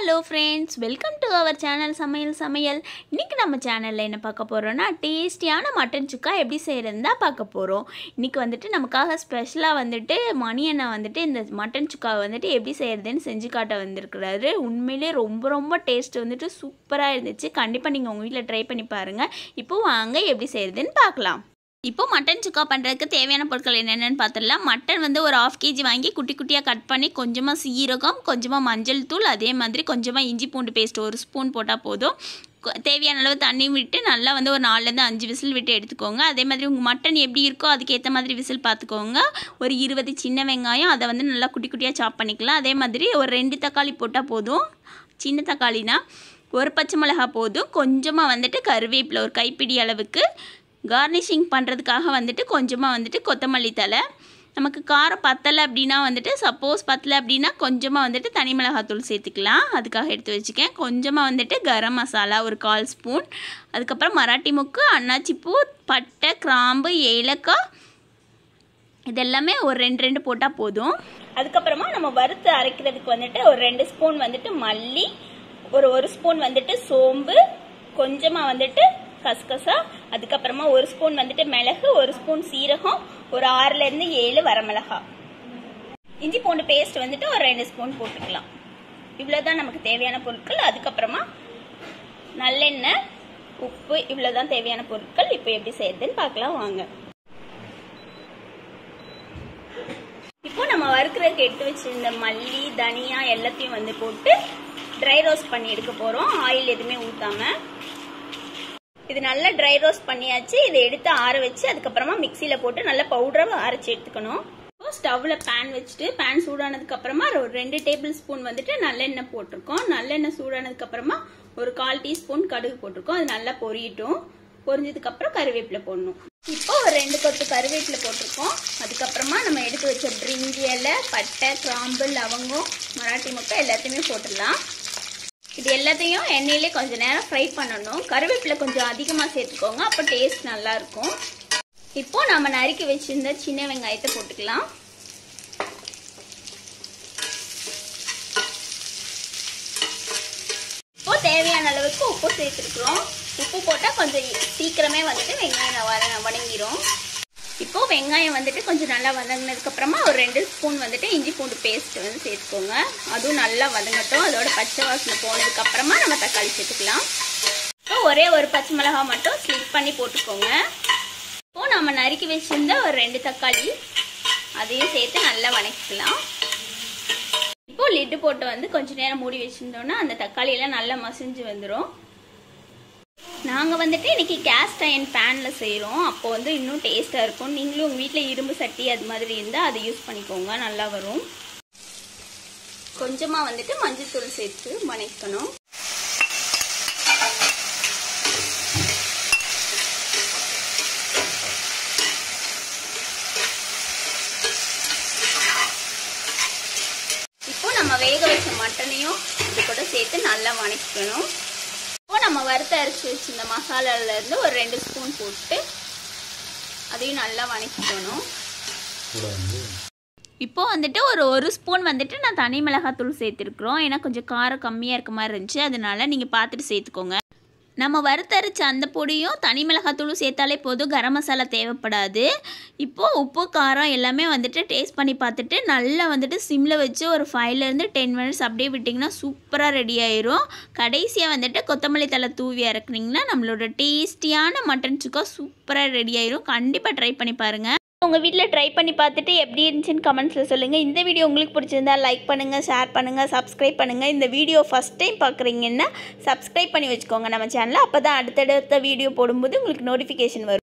hello friends welcome to our channel சமையல் சமையல் இன்றைக்கி நம்ம சேனலில் என்ன பார்க்க போகிறோன்னா டேஸ்டியான மட்டன் சுக்கா எப்படி செய்கிறதுன்னு தான் பார்க்க போகிறோம் இன்றைக்கி வந்துட்டு நமக்காக ஸ்பெஷலாக வந்துட்டு மணி அண்ணா வந்துட்டு இந்த மட்டன் சுக்காவை வந்துட்டு எப்படி செய்கிறதுன்னு செஞ்சு காட்ட வந்திருக்கிறாரு உண்மையிலே ரொம்ப ரொம்ப டேஸ்ட் வந்துட்டு சூப்பராக இருந்துச்சு கண்டிப்பாக நீங்கள் உங்கள் வீட்டில் ட்ரை பண்ணி பாருங்கள் இப்போ வாங்க எப்படி செய்கிறதுன்னு பார்க்கலாம் இப்போ மட்டன் சுக்கா பண்ணுறதுக்கு தேவையான பொருட்கள் என்னென்னு பார்த்துடலாம் மட்டன் வந்து ஒரு ஆஃப் கேஜி வாங்கி குட்டி குட்டியாக கட் பண்ணி கொஞ்சமாக சீரகம் கொஞ்சமாக மஞ்சள் தூள் அதே மாதிரி கொஞ்சமாக இஞ்சி பூண்டு பேஸ்ட் ஒரு ஸ்பூன் போட்டால் போதும் கொ- தேவையான அளவு தண்ணி விட்டு நல்லா வந்து ஒரு நாலுலேருந்து அஞ்சு விசில் விட்டு எடுத்துக்கோங்க அதே மாதிரி உங்கள் மட்டன் எப்படி இருக்கோ அதுக்கேற்ற மாதிரி விசில் பார்த்துக்கோங்க ஒரு இருபது சின்ன வெங்காயம் அதை வந்து நல்லா குட்டி குட்டியாக சாப் பண்ணிக்கலாம் அதே மாதிரி ஒரு ரெண்டு தக்காளி போட்டால் போதும் சின்ன தக்காளினா ஒரு பச்சை மிளகாய் போதும் கொஞ்சமாக வந்துட்டு கருவேப்பிலை ஒரு கைப்பிடி அளவுக்கு கார்னிஷிங் பண்ணுறதுக்காக வந்துட்டு கொஞ்சமாக வந்துட்டு கொத்தமல்லி தழை நமக்கு காரம் பத்தலை அப்படின்னா வந்துட்டு சப்போஸ் பத்தலை அப்படின்னா கொஞ்சமாக வந்துட்டு தனி மிளகாத்தூள் சேர்த்துக்கலாம் அதுக்காக எடுத்து வச்சுக்கேன் கொஞ்சமாக வந்துட்டு கரம் மசாலா ஒரு கால் ஸ்பூன் அதுக்கப்புறம் மராட்டி முக்கு அன்னாச்சிப்பூ பட்டை கிராம்பு ஏலக்காய் இதெல்லாமே ஒரு ரெண்டு ரெண்டு போட்டால் போதும் அதுக்கப்புறமா நம்ம வறுத்து அரைக்கிறதுக்கு வந்துட்டு ஒரு ரெண்டு ஸ்பூன் வந்துட்டு மல்லி ஒரு ஒரு ஸ்பூன் வந்துட்டு சோம்பு கொஞ்சமாக வந்துட்டு கசகசா அதுக்கப்புறமா ஒரு ஸ்பூன் வந்துட்டு மிளகு ஒரு ஸ்பூன் சீரகம் ஒரு ஆறுலேருந்து ஏழு வரமிளகா இஞ்சி பூண்டு பேஸ்ட் வந்துட்டு ஒரு ரெண்டு ஸ்பூன் போட்டுக்கலாம் இவ்வளோதான் நமக்கு தேவையான பொருட்கள் அதுக்கப்புறமா நல்லெண்ணெய் உப்பு இவ்வளோதான் தேவையான பொருட்கள் இப்போ எப்படி செய்யறதுன்னு பார்க்கலாம் வாங்க இப்போ நம்ம வறுக்கிறதுக்கு எடுத்து வச்சிருந்த மல்லி தனியா எல்லாத்தையும் வந்து போட்டு ட்ரை ரோஸ்ட் பண்ணி எடுக்க போறோம் ஆயில் எதுவுமே ஊத்தாம இது நல்லா ட்ரை ரோஸ்ட் பண்ணியாச்சு இதை எடுத்து ஆற வச்சு அதுக்கப்புறமா மிக்சியில போட்டு நல்லா பவுடரா அரைச்சு எடுத்துக்கணும் இப்போ ஸ்டவ்ல பேன் வச்சுட்டு பேன் சூடானதுக்கு அப்புறமா ஒரு ரெண்டு டேபிள் ஸ்பூன் வந்துட்டு நல்லெண்ணெய் போட்டிருக்கோம் நல்லெண்ணெய் சூடானதுக்கு அப்புறமா ஒரு கால் டீஸ்பூன் கடுகு போட்டிருக்கோம் அது நல்லா பொரியட்டும் பொரிஞ்சதுக்கு அப்புறம் கருவேப்பிலை போடணும் இப்போ ஒரு ரெண்டு கொத்து கருவேப்பிலை போட்டிருக்கோம் அதுக்கப்புறமா நம்ம எடுத்து வச்ச பிரிஞ்சி இலை பட்டை கிராம்பு லவங்கம் மராட்டி முட்டை எல்லாத்தையுமே போட்டுடலாம் இது எல்லாத்தையும் எண்ணெயிலே கொஞ்சம் நேரம் ஃப்ரை பண்ணணும் கருவேப்பிலை கொஞ்சம் அதிகமாக சேர்த்துக்கோங்க அப்போ டேஸ்ட் நல்லா இருக்கும் இப்போ நம்ம நறுக்கி வச்சிருந்த சின்ன வெங்காயத்தை போட்டுக்கலாம் இப்போ தேவையான அளவுக்கு உப்பு சேர்த்துருக்குறோம் உப்பு போட்டால் கொஞ்சம் சீக்கிரமே வந்துட்டு வெங்காயம் வர வணங்கிரும் இப்போ வெங்காயம் வந்துட்டு கொஞ்சம் நல்லா வதங்கினதுக்கு அப்புறமா ஒரு ரெண்டு ஸ்பூன் வந்துட்டு இஞ்சி பூண்டு பேஸ்ட் வந்து சேர்த்துக்கோங்க அதுவும் நல்லா வதங்கட்டும் அதோட பச்சை வாசனை போனதுக்கு அப்புறமா நம்ம தக்காளி சேர்த்துக்கலாம் இப்போ ஒரே ஒரு பச்சை மிளகாய் மட்டும் ஸ்லிப் பண்ணி போட்டுக்கோங்க இப்போ நம்ம நறுக்கி வச்சிருந்த ஒரு ரெண்டு தக்காளி அதையும் சேர்த்து நல்லா வதக்கிக்கலாம் இப்போ லிட்டு போட்டு வந்து கொஞ்ச நேரம் மூடி வச்சிருந்தோம்னா அந்த தக்காளி எல்லாம் நல்லா மசிஞ்சு வந்துடும் நாங்கள் வந்துட்டு இன்னைக்கு கேஸ்ட் அயன் பேனில் செய்கிறோம் அப்போ வந்து இன்னும் டேஸ்ட்டாக இருக்கும் நீங்களும் உங்கள் வீட்டில் இரும்பு சட்டி அது மாதிரி இருந்தால் அதை யூஸ் பண்ணிக்கோங்க நல்லா வரும் கொஞ்சமாக வந்துட்டு மஞ்சள் தூள் சேர்த்து வணக்கணும் இப்போ நம்ம வேக வச்ச மட்டனையும் இது கூட சேர்த்து நல்லா வணக்கணும் இப்போ நம்ம வறுத்த அரைச்சி வச்சிருந்த மசாலால இருந்து ஒரு ரெண்டு ஸ்பூன் போட்டு அதையும் நல்லா வணக்கிக்கணும் இப்போ வந்துட்டு ஒரு ஒரு ஸ்பூன் வந்துட்டு நான் தனி மிளகாத்தூள் சேர்த்துருக்குறோம் ஏன்னா கொஞ்சம் காரம் கம்மியாக இருக்க மாதிரி இருந்துச்சு அதனால நீங்கள் பார்த்துட்டு சேர்த்துக்கோங்க நம்ம வறுத்தரைச்ச அந்த பொடியும் தனி மிளகாத்தூளும் சேர்த்தாலே போதும் கரம் மசாலா தேவைப்படாது இப்போது உப்பு காரம் எல்லாமே வந்துட்டு டேஸ்ட் பண்ணி பார்த்துட்டு நல்லா வந்துட்டு சிம்மில் வச்சு ஒரு ஃபைவ்லேருந்து டென் மினிட்ஸ் அப்படியே விட்டிங்கன்னா சூப்பராக ரெடி ஆயிரும் கடைசியாக வந்துட்டு கொத்தமல்லி தலை தூவி இறக்குனீங்கன்னா நம்மளோட டேஸ்டியான மட்டன் சுக்கா சூப்பராக ரெடி ஆயிரும் கண்டிப்பாக ட்ரை பண்ணி பாருங்கள் உங்கள் வீட்டில் ட்ரை பண்ணி பார்த்துட்டு எப்படி இருந்துச்சுன்னு கமெண்ட்ஸில் சொல்லுங்கள் இந்த வீடியோ உங்களுக்கு பிடிச்சிருந்தா லைக் பண்ணுங்கள் ஷேர் பண்ணுங்கள் சப்ஸ்கிரைப் பண்ணுங்கள் இந்த வீடியோ ஃபஸ்ட் டைம் பார்க்குறீங்கன்னா சப்ஸ்கிரைப் பண்ணி வச்சுக்கோங்க நம்ம சேனலில் அப்போ தான் அடுத்தடுத்த வீடியோ போடும்போது உங்களுக்கு நோட்டிஃபிகேஷன் வரும்